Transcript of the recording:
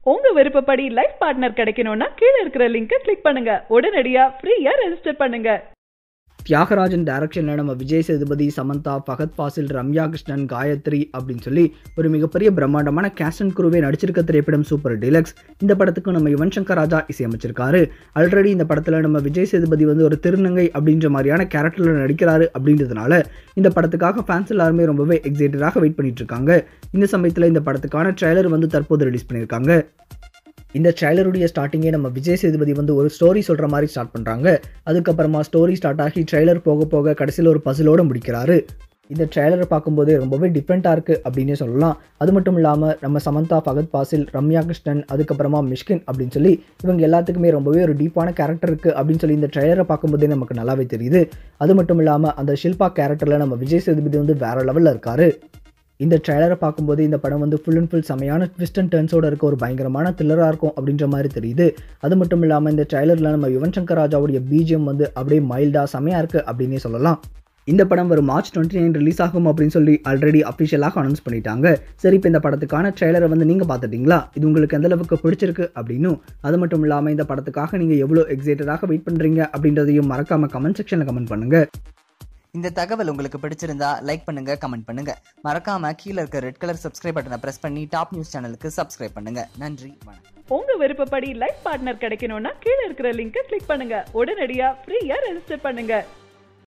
உங்க விருப்பப்படி life partner கிடைக்கணும்னா கீழே இருக்கிற லிங்கை கிளிக் பண்ணுங்க உடனடியா ஃப்ரீயா ரெஜிஸ்டர் பண்ணுங்க தியாகராஜன் டைரக்ஷனில் நம்ம விஜய் சேதுபதி சமந்தா ஃபகத் ஃபாசில் ரம்யா கிருஷ்ணன் காயத்ரி அப்படின்னு சொல்லி ஒரு மிகப்பெரிய பிரம்மாண்டமான கேஸ்ட் அண்ட் குருவே நடிச்சிருக்க திரைப்படம் சூப்பர் டிலக்ஸ் இந்த படத்துக்கு நம்ம யுவன் சங்கர் ராஜா இசையமைச்சிருக்காரு ஆல்ரெடி இந்த படத்தில் நம்ம விஜய் சேதுபதி வந்து ஒரு திருநங்கை அப்படின்ற மாதிரியான கேரக்டரில் நடிக்கிறாரு அப்படின்றதுனால இந்த படத்துக்காக ஃபேன்ஸ் எல்லாருமே ரொம்பவே எக்ஸைட்டடாக வெயிட் பண்ணிட்டு இருக்காங்க இந்த சமயத்தில் இந்த படத்துக்கான ட்ரெய்லர் வந்து தற்போது ரிலீஸ் பண்ணியிருக்காங்க இந்த ட்ரைலருடைய ஸ்டார்டிங்கே நம்ம விஜய் சேதுபதி வந்து ஒரு ஸ்டோரி சொல்கிற மாதிரி ஸ்டார்ட் பண்ணுறாங்க அதுக்கப்புறமா ஸ்டோரி ஸ்டார்ட் ஆகி ட்ரைலர் போக போக கடைசியில் ஒரு பசிலோடு முடிக்கிறாரு இந்த ட்ரைலரை பார்க்கும்போது ரொம்பவே டிஃப்ரெண்ட்டாக இருக்குது அப்படின்னே சொல்லலாம் அது மட்டும் இல்லாமல் நம்ம சமந்தா ஃபகத் பாசில் ரம்யா கிருஷ்ணன் அதுக்கப்புறமா மிஷ்கின் அப்படின்னு சொல்லி இவங்க எல்லாத்துக்குமே ரொம்பவே ஒரு டீப்பான கேரக்டர் இருக்குது அப்படின்னு சொல்லி இந்த ட்ரைலரை பார்க்கும்போதே நமக்கு நல்லாவே தெரியுது அது மட்டும் இல்லாமல் அந்த ஷில்பா கேரக்டரில் நம்ம விஜய் சேதுபதி வந்து வேறு லெவலில் இருக்காரு இந்த ட்ரெய்லரை பார்க்கும்போது இந்த படம் வந்து ஃபுல் அண்ட் ஃபுல் செமையான ட்விஸ்ட் அண்ட் டர்ன்ஸோட இருக்க ஒரு பயங்கரமான த்ரில்லராக இருக்கும் அப்படின்ற மாதிரி தெரியுது அது மட்டும் இல்லாமல் இந்த ட்ரெய்லரில் நம்ம யுவன் சங்கர் ராஜாவுடைய பிஜிஎம் வந்து அப்படியே மைல்டாக செமையாக இருக்குது அப்படின்னே சொல்லலாம் இந்த படம் வரும் மார்ச் டுவெண்ட்டி நைன் ரிலீஸ் ஆகும் அப்படின்னு சொல்லி ஆல்ரெடி அஃபிஷியலாக அனௌன்ஸ் பண்ணிட்டாங்க சரி இப்போ இந்த படத்துக்கான ட்ரெய்லரை வந்து நீங்கள் பார்த்துட்டீங்களா இது உங்களுக்கு எந்த அளவுக்கு பிடிச்சிருக்கு அப்படின்னும் அது மட்டும் இல்லாமல் இந்த படத்துக்காக நீங்கள் எவ்வளோ எக்ஸைட்டடாக வெயிட் பண்ணுறீங்க அப்படின்றதையும் மறக்காமல் கமெண்ட் செக்ஷனில் கமெண்ட் பண்ணுங்கள் இந்த தகவல் உங்களுக்கு பிடிச்சிருந்தா லைக் பண்ணுங்க கமெண்ட் பண்ணுங்க மறக்காம கீழே இருக்க ரெட் கலர் சப்ஸ்கிரைப் பட்டனை பிரஸ் பண்ணி டாப் நியூஸ் சேனலுக்கு சப்ஸ்கிரைப் பண்ணுங்க நன்றி வணக்கம் உங்க விருப்பப்படி லைஃப் பார்ட்னர் கிடைக்கணும்னா கீழே இருக்கிற லிங்கை கிளிக் பண்ணுங்க உடனடியா ஃப்ரீயா ரெஜிஸ்டர் பண்ணுங்க